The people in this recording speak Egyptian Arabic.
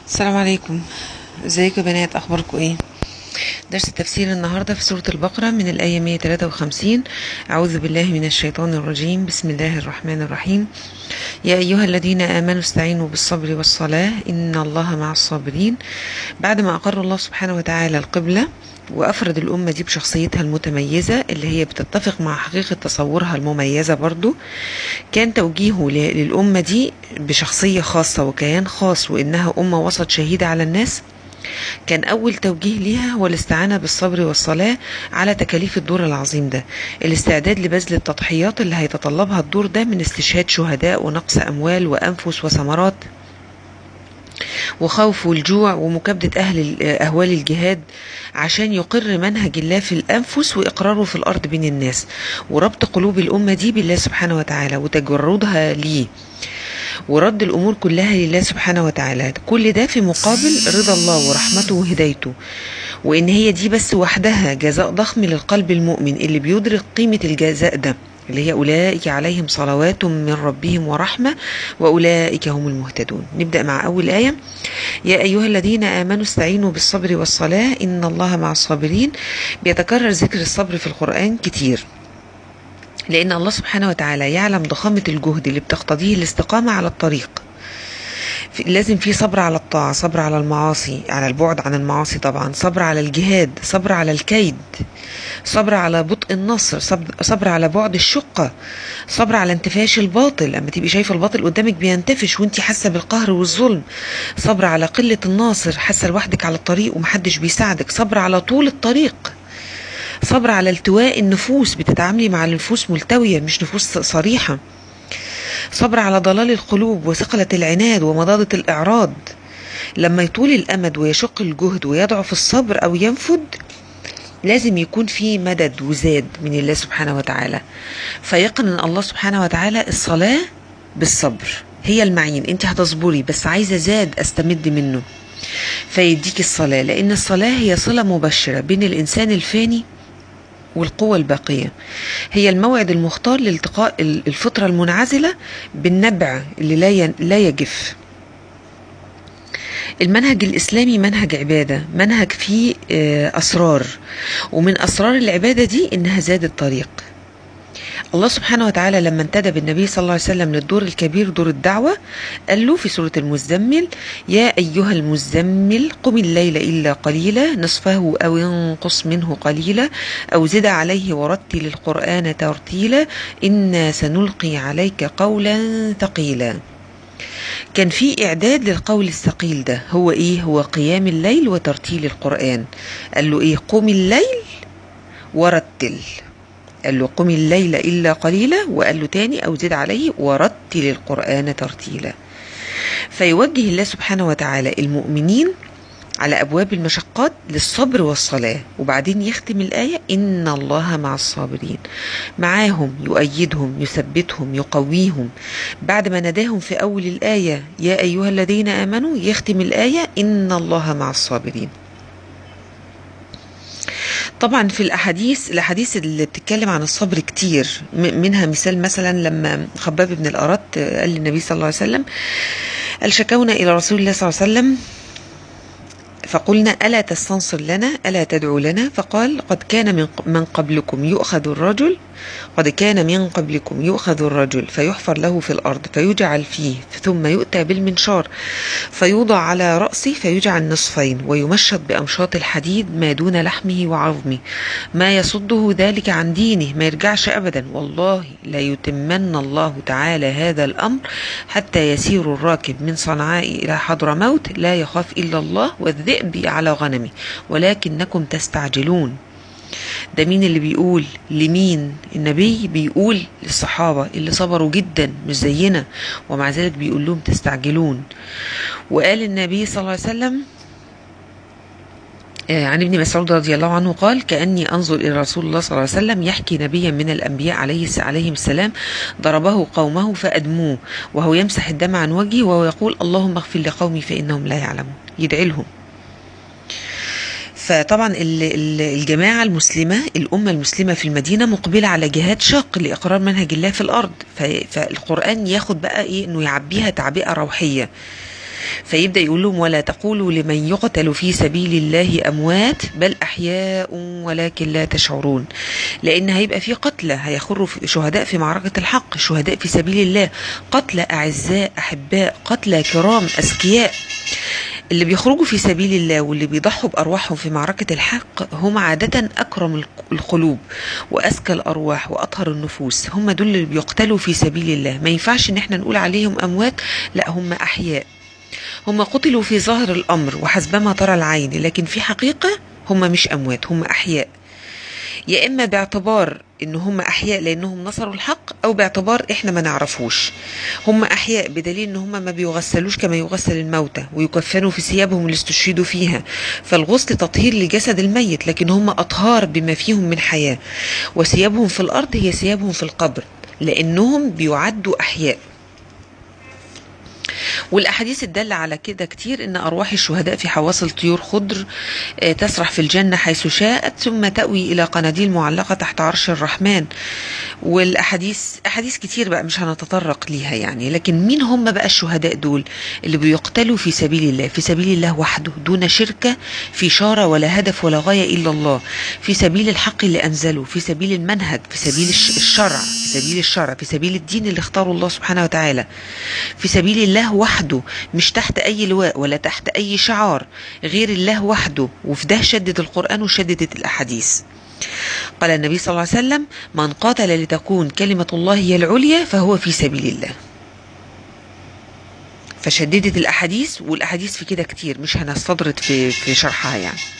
السلام عليكم ازيكم يا بنات اخباركم ايه درس التفسير النهاردة في سورة البقرة من الآية 153 أعوذ بالله من الشيطان الرجيم بسم الله الرحمن الرحيم يا أيها الذين آمنوا استعينوا بالصبر والصلاة إن الله مع الصابرين بعد ما أقر الله سبحانه وتعالى القبلة وأفرد الأمة دي بشخصيتها المتميزة اللي هي بتتفق مع حقيقة تصورها المميزة برضو كان توجيهه ل- للأمة دي بشخصية خاصة وكيان خاص وإنها أمة وسط شهيدة على الناس كان أول توجيه ليها هو الاستعانة بالصبر والصلاة على تكاليف الدور العظيم ده الاستعداد لبذل التضحيات اللي هيتطلبها الدور ده من استشهاد شهداء ونقص أموال وأنفس وثمرات وخوف والجوع ومكابدة أهل ال- أهوال الجهاد عشان يقر منهج الله في الأنفس وإقراره في الأرض بين الناس وربط قلوب الأمة دي بالله سبحانه وتعالى وتجردها ليه ورد الأمور كلها لله سبحانه وتعالى كل ده في مقابل رضا الله ورحمته وهدايته وإن هي دي بس وحدها جزاء ضخم للقلب المؤمن اللي بيدرك قيمة الجزاء ده اللي هي أولئك عليهم صلوات من ربهم ورحمة وأولئك هم المهتدون نبدأ مع أول آية يا أيها الذين آمنوا استعينوا بالصبر والصلاة إن الله مع الصابرين بيتكرر ذكر الصبر في القرآن كتير لأن الله سبحانه وتعالى يعلم ضخامة الجهد اللي بتقتضيه الاستقامة على الطريق في- لازم في صبر على الطاعة صبر على المعاصي على البعد عن المعاصي طبعا صبر على الجهاد صبر على الكيد صبر على بطء النصر صبر, صبر على بعد الشقة صبر على انتفاش الباطل لما تبقي شايفة الباطل قدامك بينتفش وانت حاسة بالقهر والظلم صبر على قلة الناصر حاسة لوحدك على الطريق ومحدش بيساعدك صبر على طول الطريق صبر على التواء النفوس بتتعاملي مع النفوس ملتوية مش نفوس صريحة صبر على ضلال القلوب وثقلة العناد ومضاضة الإعراض لما يطول الأمد ويشق الجهد ويضعف الصبر أو ينفد لازم يكون في مدد وزاد من الله سبحانه وتعالى فيقنن الله سبحانه وتعالى الصلاة بالصبر هي المعين انت هتصبري بس عايزة زاد استمد منه فيديك الصلاة لأن الصلاة هي صلة مبشرة بين الإنسان الفاني والقوة الباقية هي الموعد المختار لالتقاء ال- الفطرة المنعزلة بالنبع اللي لا ين- لا يجف المنهج الإسلامي منهج عبادة منهج فيه آه، أسرار ومن أسرار العبادة دي إنها زاد الطريق الله سبحانه وتعالى لما انتدى بالنبي صلى الله عليه وسلم للدور الكبير دور الدعوة قال له في سورة المزمل يا أيها المزمل قم الليل إلا قليلا نصفه أو انقص منه قليلا أو زد عليه ورتل القرآن ترتيلا إنا سنلقي عليك قولا ثقيلا كان في إعداد للقول الثقيل ده هو إيه هو قيام الليل وترتيل القرآن قال له إيه قم الليل ورتل قال له قم الليل إلا قليلا وقال له تاني أو زد عليه ورتل القرآن ترتيلا فيوجه الله سبحانه وتعالى المؤمنين على أبواب المشقات للصبر والصلاة وبعدين يختم الآية إن الله مع الصابرين معاهم يؤيدهم يثبتهم يقويهم بعد ما ناداهم في أول الآية يا أيها الذين آمنوا يختم الآية إن الله مع الصابرين طبعا في الاحاديث الاحاديث اللي بتتكلم عن الصبر كتير م- منها مثال مثلا لما خباب بن الارت قال للنبي صلى الله عليه وسلم قال شكونا الى رسول الله صلى الله عليه وسلم فقلنا ألا تستنصر لنا ألا تدعو لنا فقال قد كان من من قبلكم يؤخذ الرجل قد كان من قبلكم يؤخذ الرجل فيحفر له في الأرض فيجعل فيه ثم يؤتى بالمنشار فيوضع على رأسه فيجعل نصفين ويمشط بأمشاط الحديد ما دون لحمه وعظمه ما يصده ذلك عن دينه ما يرجعش أبدا والله لا يتمن الله تعالى هذا الأمر حتى يسير الراكب من صنعاء إلى حضرموت لا يخاف إلا الله والذئب على غنمه ولكنكم تستعجلون ده مين اللي بيقول لمين النبي بيقول للصحابة اللي صبروا جدا مش زينا ومع ذلك بيقول لهم تستعجلون وقال النبي صلى الله عليه وسلم آه، عن ابن مسعود رضي الله عنه قال كأني أنظر إلى رسول الله صلى الله عليه وسلم يحكي نبيا من الأنبياء عليه عليهم السلام ضربه قومه فأدموه وهو يمسح الدم عن وجهه وهو يقول اللهم اغفر لقومي فإنهم لا يعلمون يدعي لهم فطبعا ال- ال- الجماعة المسلمة الأمة المسلمة في المدينة مقبلة على جهاد شاق لإقرار منهج الله في الأرض ف- فالقرآن ياخد بقى إيه إنه يعبيها تعبئة روحية فيبدأ يقول لهم ولا تقولوا لمن يقتل في سبيل الله أموات بل أحياء ولكن لا تشعرون لأن هيبقى في قتلى هيخروا في شهداء في معركة الحق شهداء في سبيل الله قتلى أعزاء أحباء قتلى كرام أذكياء اللي بيخرجوا في سبيل الله واللي بيضحوا بأرواحهم في معركة الحق هم عادة أكرم القلوب وأزكى الأرواح وأطهر النفوس هم دول اللي بيقتلوا في سبيل الله ما ينفعش إن احنا نقول عليهم أموات لا هم أحياء هم قتلوا في ظاهر الأمر وحسبما ترى العين لكن في حقيقة هم مش أموات هم أحياء يا إما باعتبار إن هم أحياء لأنهم نصروا الحق أو باعتبار إحنا ما نعرفوش هم أحياء بدليل إن هم ما بيغسلوش كما يغسل الموتى ويكفنوا في ثيابهم اللي استشهدوا فيها فالغسل تطهير لجسد الميت لكن هم أطهار بما فيهم من حياة وثيابهم في الأرض هي ثيابهم في القبر لأنهم بيعدوا أحياء والاحاديث الدالة على كده كتير ان ارواح الشهداء في حواصل طيور خضر تسرح في الجنة حيث شاءت ثم تأوي الى قناديل معلقة تحت عرش الرحمن والاحاديث احاديث كتير بقى مش هنتطرق ليها يعني لكن مين هم بقى الشهداء دول اللي بيقتلوا في سبيل الله في سبيل الله وحده دون شركة في شارة ولا هدف ولا غاية الا الله في سبيل الحق اللي انزله في سبيل المنهج في سبيل الشرع في سبيل الشرع في سبيل الدين اللي اختاره الله سبحانه وتعالى في سبيل الله وحده مش تحت أي لواء ولا تحت أي شعار غير الله وحده وفي ده شدد القرآن وشددت الأحاديث قال النبي صلى الله عليه وسلم من قاتل لتكون كلمة الله هي العليا فهو في سبيل الله فشددت الأحاديث والأحاديث في كده كتير مش هنستطرد في, في شرحها يعني